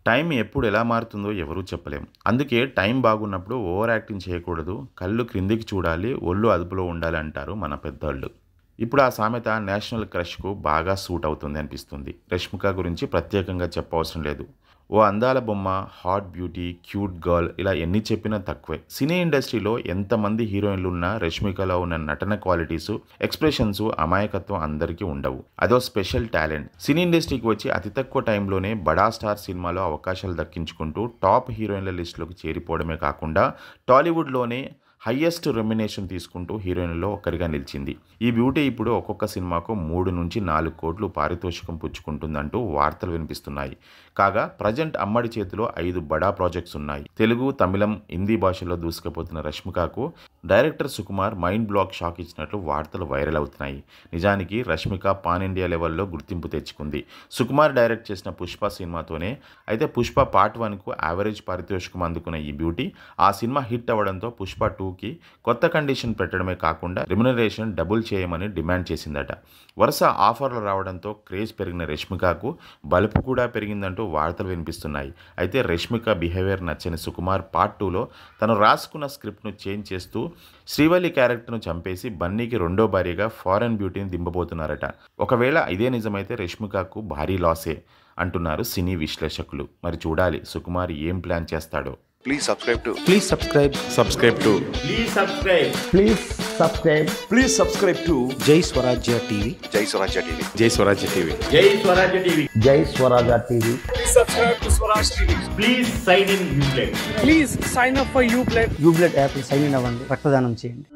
Time ఎప్పుడు ఎలా మారుతుందో ఎవరూ చెప్పలేం అందుకే టైం బాగున్నప్పుడు ఓవర్ యాక్టింగ్ చేయకూడదు కళ్ళు క్రిందికి చూడాలి ఒళ్ళు అదుపులో ఉండాలి అంటారు మన పెద్దోళ్ళు ఇప్పుడు ఆ సామెత నేషనల్ క్రష్కు బాగా సూట్ అవుతుంది అనిపిస్తుంది రష్మిక గురించి ప్రత్యేకంగా చెప్పవసరం లేదు ఓ అందాల బొమ్మ హాట్ బ్యూటీ క్యూట్ గర్ల్ ఇలా ఎన్ని చెప్పినా తక్కువే సినీ ఇండస్ట్రీలో ఎంతమంది హీరోయిన్లు ఉన్నా రష్మికలో ఉన్న నటన క్వాలిటీస్ ఎక్స్ప్రెషన్స్ అమాయకత్వం అందరికీ ఉండవు అదో స్పెషల్ టాలెంట్ సినీ ఇండస్ట్రీకి వచ్చి అతి తక్కువ టైంలోనే బడా స్టార్ సినిమాలో అవకాశాలు దక్కించుకుంటూ టాప్ హీరోయిన్ల లిస్టులోకి చేరిపోవడమే కాకుండా టాలీవుడ్లోనే హయ్యెస్ట్ రెమ్యునేషన్ తీసుకుంటూ హీరోయిన్లో ఒక్కరిగా నిలిచింది ఈ బ్యూటీ ఇప్పుడు ఒక్కొక్క సినిమాకు మూడు నుంచి నాలుగు కోట్లు పారితోషికం పుచ్చుకుంటుందంటూ వార్తలు వినిపిస్తున్నాయి కాగా ప్రజెంట్ అమ్మడి చేతిలో ఐదు బడా ప్రాజెక్ట్స్ ఉన్నాయి తెలుగు తమిళం హిందీ భాషలో దూసుకుపోతున్న రష్మికకు director Sukumar mind block shock ఇచ్చినట్లు వార్తలు వైరల్ అవుతున్నాయి నిజానికి రష్మిక పాన్ ఇండియా లెవెల్లో గుర్తింపు తెచ్చుకుంది సుకుమార్ డైరెక్ట్ చేసిన పుష్ప సినిమాతోనే అయితే పుష్ప పార్ట్ వన్కు యావరేజ్ పారితోషికం అందుకున్న ఈ బ్యూటీ ఆ సినిమా హిట్ అవ్వడంతో పుష్ప టూకి కొత్త కండిషన్ పెట్టడమే కాకుండా రిమ్యునరేషన్ డబుల్ చేయమని డిమాండ్ చేసిందట వరుస ఆఫర్లు రావడంతో క్రేజ్ పెరిగిన రష్మికకు బలుపు కూడా పెరిగిందంటూ వార్తలు వినిపిస్తున్నాయి అయితే రష్మిక బిహేవియర్ నచ్చని సుకుమార్ పార్ట్ టూలో తను రాసుకున్న స్క్రిప్ట్ను చేంజ్ చేస్తూ శ్రీవల్లి క్యారెక్టర్ను చంపేసి బన్నీకి రెండో భార్యగా ఫారెన్ బ్యూటీని దింపబోతున్నారట ఒకవేళ ఇదే నిజమైతే రష్మికకు భారీ లాసే అంటున్నారు సినీ విశ్లేషకులు మరి చూడాలి సుకుమార్ ఏం ప్లాన్ చేస్తాడో Please subscribe to Please subscribe. subscribe to Please subscribe. Please subscribe. please subscribe to Jai Swarajya TV. Jai Swarajya TV. Jai Swarajya TV. Jai Swarajya TV. Jai Swaraja TV. Please sign in Uplay. Please sign up for you plate యూబ్లెట్ app sign in అవ్వండి రక్తదానం చేయండి